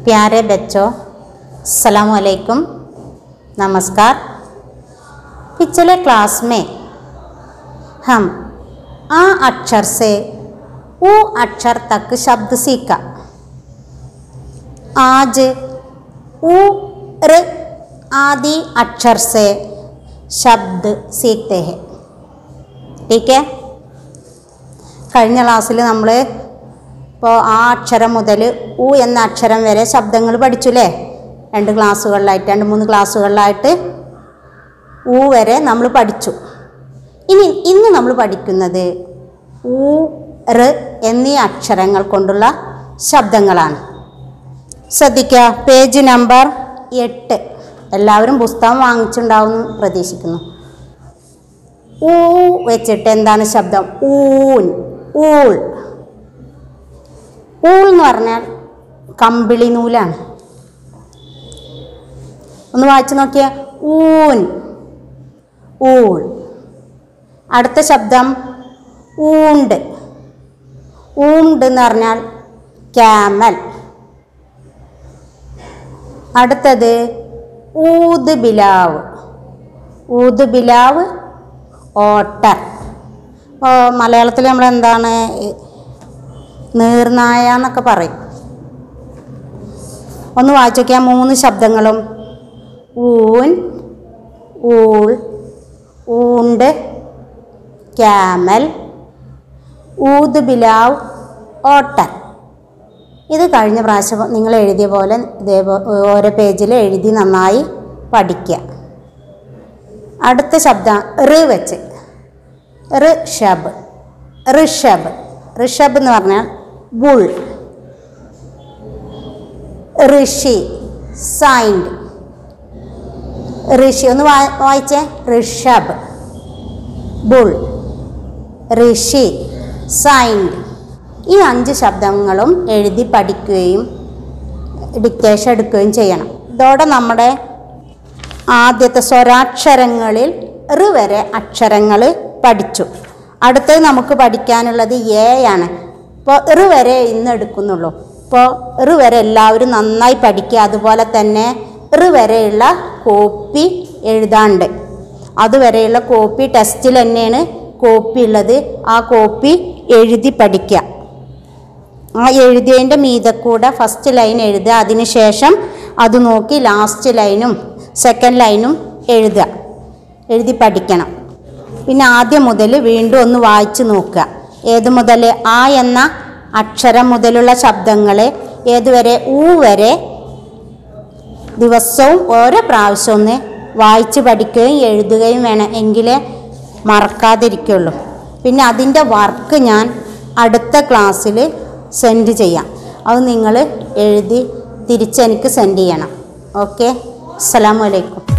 प्यारे बच्चों सलाम अलैकुम नमस्कार पिछले क्लास में हम आ अक्षर से ऊ अक्षर तक शब्द सीखा आज ऊ र आदि अक्षर से शब्द सीखते हैं ठीक है കഴിഞ്ഞ ക്ലാസ്സിൽ നമ്മൾ ഇപ്പോൾ ആ അക്ഷരം മുതൽ ഉ എന്ന അക്ഷരം വരെ ശബ്ദങ്ങൾ പഠിച്ചു അല്ലേ രണ്ട് ക്ലാസ്സുകളിലായിട്ട് രണ്ട് മൂന്ന് ക്ലാസ്സുകളിലായിട്ട് ഉ വരെ നമ്മൾ പഠിച്ചു ഇനി ഇന്ന് നമ്മൾ പഠിക്കുന്നത് ഉ റ് എന്നീ അക്ഷരങ്ങൾ കൊണ്ടുള്ള ശബ്ദങ്ങളാണ് ശ്രദ്ധിക്കുക പേജ് നമ്പർ എട്ട് എല്ലാവരും പുസ്തകം വാങ്ങിച്ചിട്ടുണ്ടാവുമെന്ന് പ്രതീക്ഷിക്കുന്നു ഊ വെച്ചിട്ട് എന്താണ് ശബ്ദം ഊൻ ഊൾ ഊൾ എന്ന് പറഞ്ഞാൽ കമ്പിളി നൂലാണ് ഒന്ന് വായിച്ചു നോക്കിയ ഊൻ ഊൾ അടുത്ത ശബ്ദം ഊണ്ട് ഊണ്ട് എന്ന് പറഞ്ഞാൽ ക്യാമൽ അടുത്തത് ഊത് ബിലാവ് ഊത് ബിലാവ് ഓട്ടർ ഇപ്പോൾ മലയാളത്തിൽ നമ്മൾ എന്താണ് നീർനായ എന്നൊക്കെ പറയും ഒന്ന് വായിച്ചു നോക്കിയാൽ മൂന്ന് ശബ്ദങ്ങളും ഊൻ ഊൾ ഊണ്ട് ക്യാമൽ ഊത് ബിലാവ് ഓട്ടർ ഇത് കഴിഞ്ഞ പ്രാവശ്യം നിങ്ങൾ എഴുതിയ പോലെ ഇതേപോലെ ഓരോ പേജിൽ എഴുതി നന്നായി പഠിക്കുക അടുത്ത ശബ്ദം റ് വെച്ച് ഋഷബ് ഋഷബ് ഋഷബ് എന്ന് പറഞ്ഞാൽ ബുൾ ഋഷി സൈൻഡ് ഋഷി ഒന്ന് വാ വായിച്ചേ ഋഷബ് ബുൾ ഋഷി സൈൻഡ് ഈ അഞ്ച് ശബ്ദങ്ങളും എഴുതി പഠിക്കുകയും ഡിക്റ്റേഷൻ എടുക്കുകയും ചെയ്യണം ഇതോടെ നമ്മുടെ ആദ്യത്തെ സ്വരാക്ഷരങ്ങളിൽ റ് വരെ അക്ഷരങ്ങൾ പഠിച്ചു അടുത്തത് നമുക്ക് പഠിക്കാനുള്ളത് എ ആണ് ഇപ്പോൾ റ് വരെ ഇന്ന് എടുക്കുന്നുള്ളൂ ഇപ്പോൾ റ് വരെ എല്ലാവരും നന്നായി പഠിക്കുക അതുപോലെ തന്നെ റ് വരെയുള്ള കോപ്പി എഴുതാണ്ട് അതുവരെയുള്ള കോപ്പി ടെസ്റ്റിൽ തന്നെയാണ് കോപ്പി ഉള്ളത് ആ കോപ്പി എഴുതി പഠിക്കുക ആ എഴുതിയതിൻ്റെ മീതെ കൂടെ ഫസ്റ്റ് ലൈൻ എഴുതുക അതിനുശേഷം അത് നോക്കി ലാസ്റ്റ് ലൈനും സെക്കൻഡ് ലൈനും എഴുതുക എഴുതി പഠിക്കണം പിന്നെ ആദ്യം മുതൽ വീണ്ടും ഒന്ന് വായിച്ചു നോക്കുക ഏത് മുതൽ ആ എന്ന അക്ഷരം മുതലുള്ള ശബ്ദങ്ങൾ ഏതുവരെ ഊ വരെ ദിവസവും ഓരോ പ്രാവശ്യം ഒന്ന് വായിച്ച് പഠിക്കുകയും എഴുതുകയും വേണം എങ്കിലേ മറക്കാതിരിക്കുള്ളൂ പിന്നെ അതിൻ്റെ വർക്ക് ഞാൻ അടുത്ത ക്ലാസ്സിൽ സെൻഡ് ചെയ്യാം അത് നിങ്ങൾ എഴുതി തിരിച്ചെനിക്ക് സെൻഡ് ചെയ്യണം ഓക്കെ അസ്സലാമു അലൈക്കും